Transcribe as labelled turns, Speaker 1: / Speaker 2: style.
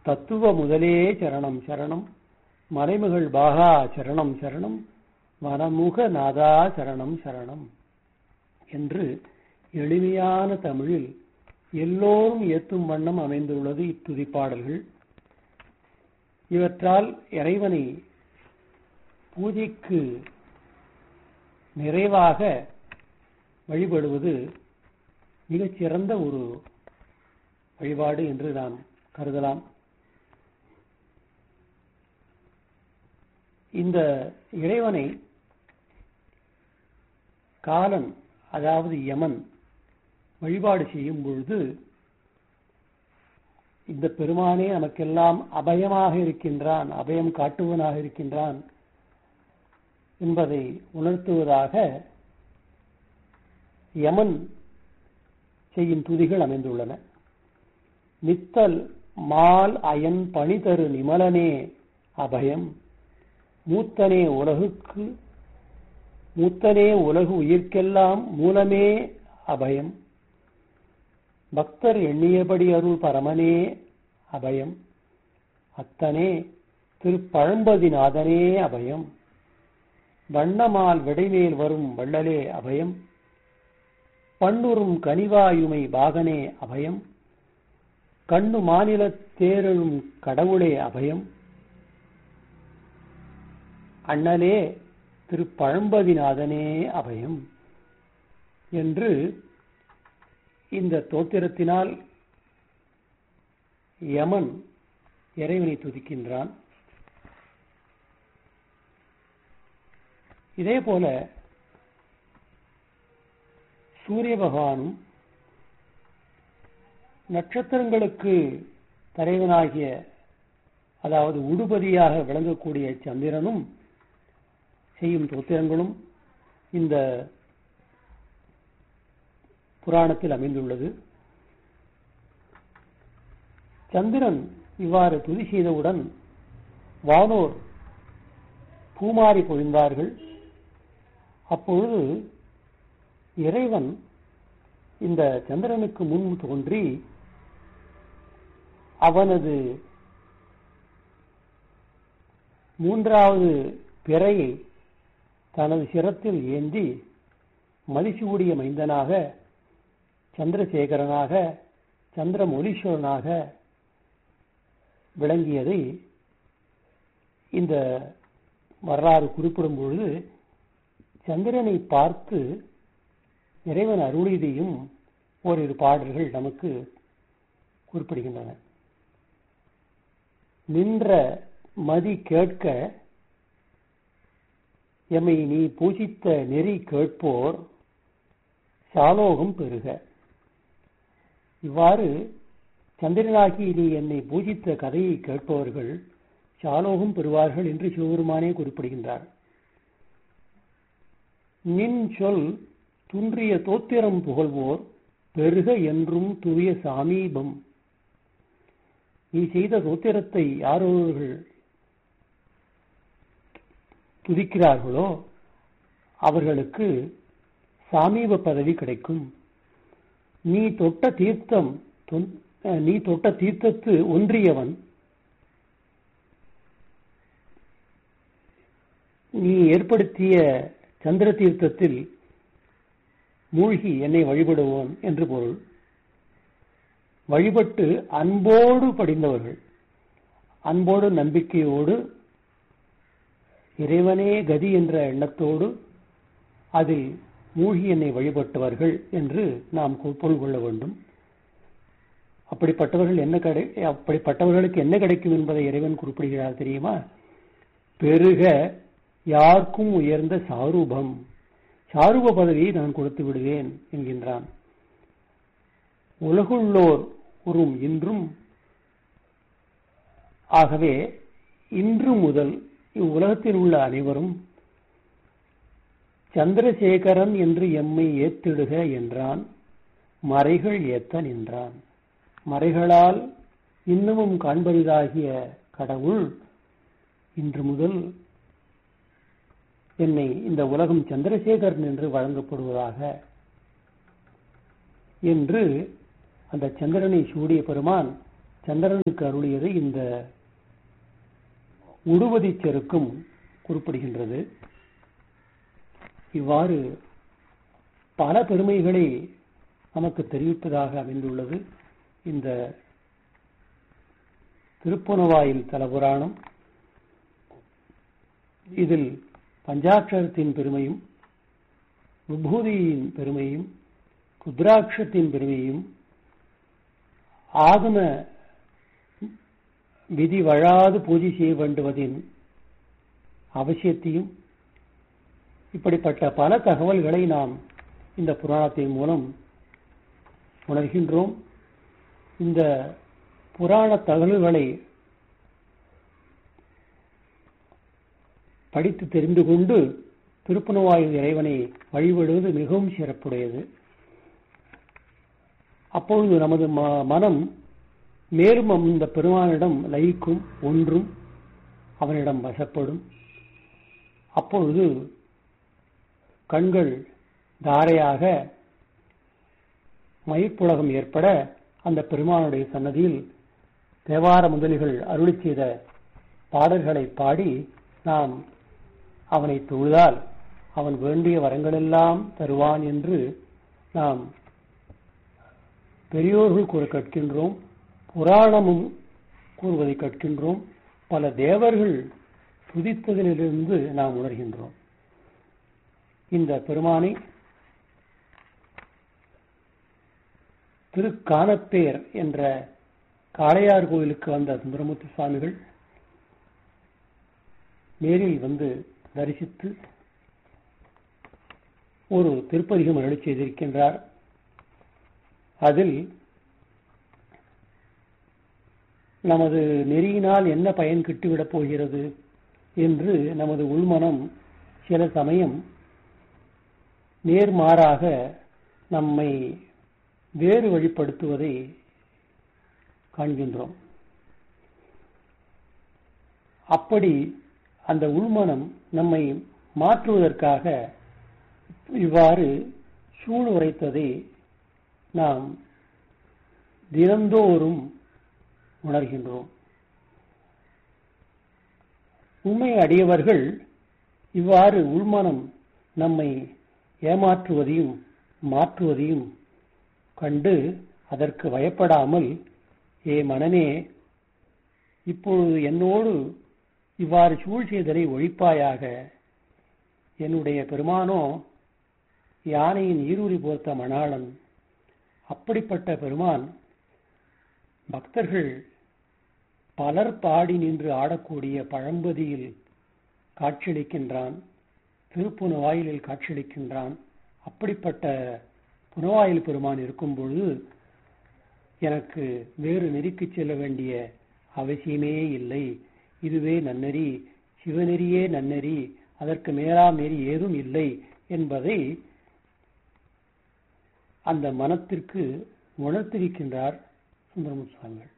Speaker 1: தத்துவ முதலே சரணம் சரணம் மலைமகள் பாகா சரணம் சரணம் வனமுக நாதா சரணம் சரணம் என்று எளிமையான தமிழில் எல்லோரும் ஏத்தும் வண்ணம் அமைந்துள்ளது இத்துதிப்பாடல்கள் இவற்றால் இறைவனை பூஜைக்கு நிறைவாக வழிபடுவது மிகச்சிறந்த ஒரு வழிபாடு என்று நாம் கருதலாம் இந்த இறைவனை காலன் அதாவது யமன் வழிபாடு செய்யும் பொழுது இந்த பெருமானே நமக்கெல்லாம் அபயமாக இருக்கின்றான் அபயம் காட்டுவனாக இருக்கின்றான் என்பதை உணர்த்துவதாக யமன் செய்யும் துதிகள் அமைந்துள்ளன நித்தல் மால் அயன் பணிதரு நிமலனே அபயம் மூத்தனே உலகுக்கு மூத்தனே உலகு உயிர்க்கெல்லாம் மூலமே அபயம் பக்தர் எண்ணியபடி அருள் பரமனே அபயம் அத்தனே திருப்பழம்பதிநாதனே அபயம் வண்ணமால் விடைமேல் வரும் வள்ளலே அபயம் பண்ணுறும் கனிவாயுமை பாகனே அபயம் கண்ணு மாநில தேரழும் கடவுளே அபயம் அண்ணலே திருப்பழம்பதிநாதனே அபயம் என்று இந்த தோத்திரத்தினால் யமன் இறைவனை துதிக்கின்றான் இதே போல சூரிய பகவானும் நட்சத்திரங்களுக்கு தலைவனாகிய அதாவது உடுபதியாக விளங்கக்கூடிய சந்திரனும் செய்யும் தோத்திரங்களும் இந்த புராணத்தில் அமைந்துள்ளது சந்திரன் இவ்வாறு துதி செய்தவுடன் வானோர் பூமாரி பொழிந்தார்கள் அப்பொழுது இறைவன் இந்த சந்திரனுக்கு முன் தோன்றி அவனது மூன்றாவது பிறையை தனது சிரத்தில் ஏந்தி மதிசூடிய மைந்தனாக சந்திரசேகரனாக சந்திரமொலீஸ்வரனாக விளங்கியதை இந்த வரலாறு குறிப்பிடும் பொழுது சந்திரனை பார்த்து இறைவன் அருளிதையும் ஓரிரு பாடல்கள் நமக்கு குறிப்பிடுகின்றன நின்ற மதி கேட்க எம்மை நீ பூஜித்த நெறி கேட்போர் சாலோகம் பெறுக இவ்வாறு சந்திரனாகி நீ என்னை பூஜித்த கதையை கேட்பவர்கள் சாலோகம் பெறுவார்கள் என்று சிவபெருமானே குறிப்பிடுகின்றார் நின் சொல் துன்றிய தோத்திரம் புகழ்வோர் பெருக என்றும் தூய சாமீபம் நீ செய்த தோத்திரத்தை யாரொருவர்கள் துதிக்கிறார்களோ அவர்களுக்கு சாமீப பதவி கிடைக்கும் நீ தொட்ட தீர்த்தம் நீ தொட்ட தீர்த்தத்து ஒன்றியவன் நீ ஏற்படுத்திய சந்திர தீர்த்தத்தில் மூழ்கி என்னை வழிபடுவோன் என்று பொருள் வழிபட்டு அன்போடு படிந்தவர்கள் அன்போடு நம்பிக்கையோடு இறைவனே கதி என்ற எண்ணத்தோடு அதில் மூழ்கி என்னை வழிபட்டவர்கள் என்று நாம் பொருள் கொள்ள வேண்டும் அப்படிப்பட்டவர்கள் என்ன கிடை அப்படிப்பட்டவர்களுக்கு என்ன கிடைக்கும் என்பதை இறைவன் குறிப்பிடுகிறார் தெரியுமா பெருக யாருக்கும் உயர்ந்த சாரூபம் சாரூப பதவியை நான் கொடுத்து விடுவேன் என்கின்றான் உலகுள்ளோர் உறும் இன்றும் ஆகவே இன்று முதல் இவ்வுலகத்தில் உள்ள அனைவரும் சந்திரசேகரன் என்று எம்மை ஏத்திடுக என்றான் மறைகள் ஏத்த நின்றான் மறைகளால் இன்னமும் காண்பரிதாகிய கடவுள் இன்று முதல் என்னை இந்த உலகம் சந்திரசேகரன் என்று வழங்கப்படுவதாக என்று அந்த சந்திரனை சூடிய பெருமான் சந்திரனுக்கு அருளியது இந்த உடுவதி செருக்கும் குறிப்பிடுகின்றது இவ்வாறு பல பெருமைகளை நமக்கு தெரிவிப்பதாக அமைந்துள்ளது இந்த திருப்புணவாயில் தலபுராணம் இதில் பஞ்சாட்சரத்தின் பெருமையும் விபூதியின் பெருமையும் குத்ராட்சத்தின் பெருமையும் ஆகம விதி வழாது பூஜை செய்ய வேண்டுவதின் அவசியத்தையும் இப்படிப்பட்ட பல தகவல்களை நாம் இந்த புராணத்தின் மூலம் உணர்கின்றோம் இந்த புராண தகவல்களை படித்து தெரிந்து கொண்டு திருப்பணவாயு இறைவனை வழிபடுவது மிகவும் சிறப்புடையது அப்பொழுது நமது மனம் மேலும் அந்த பெருமானிடம் லயிக்கும் ஒன்றும் அவனிடம் வசப்படும் அப்பொழுது கண்கள் தாரையாக மயிர்ப்புலகம் ஏற்பட அந்த பெருமானுடைய சன்னதியில் தேவார முதலிகள் அருளி செய்த பாடல்களை பாடி நாம் அவனை தொழுதால் அவன் வேண்டிய வரங்களெல்லாம் தருவான் என்று நாம் பெரியோர்கள் கூற கற்கின்றோம் புராணமும் கூறுவதை கற்கின்றோம் பல தேவர்கள் துதித்ததிலிருந்து நாம் உணர்கின்றோம் இந்த பெருமானை திருக்கானப்பேர் என்ற காளையார் கோயிலுக்கு வந்த சுந்தரமூர்த்தி சுவாமிகள் நேரில் வந்து தரிசித்து ஒரு திருப்பதிகம் அருளி செய்திருக்கின்றார் அதில் நமது நெறியினால் என்ன பயன் கிட்டுவிடப் போகிறது என்று நமது உள்மனம் சில சமயம் நேர்மாறாக நம்மை வேறு வழிப்படுத்துவதை காண்கின்றோம் அப்படி அந்த உள்மனம் நம்மை மாற்றுவதற்காக இவ்வாறு சூழ் உரைத்ததை நாம் தினந்தோறும் உணர்கின்றோம் உண்மை அடியவர்கள் இவ்வாறு உள்மனம் நம்மை ஏமாற்றுவதையும் மாற்றுவதையும் கண்டு அதற்கு பயப்படாமல் ஏ மனனே இப்பொழுது என்னோடு இவ்வாறு சூழ் செய்தலை ஒழிப்பாயாக என்னுடைய பெருமானோ யானையின் ஈரூரி போர்த்த மணாளன் அப்படிப்பட்ட பெருமான் பக்தர்கள் பலர் பாடி நின்று ஆடக்கூடிய பழம்பதியில் காட்சியளிக்கின்றான் திருப்புணவாயிலில் காட்சியளிக்கின்றான் அப்படிப்பட்ட புனவாயில் பெருமான் இருக்கும் பொழுது எனக்கு வேறு நெறிக்கு செல்ல வேண்டிய அவசியமே இல்லை இதுவே நன்னெறி சிவநெறியே நன்னெறி அதற்கு மேலாம் நெறி ஏதும் இல்லை என்பதை அந்த மனத்திற்கு உணர்த்திருக்கின்றார் சுந்தரமுத்து சுவாமிகள்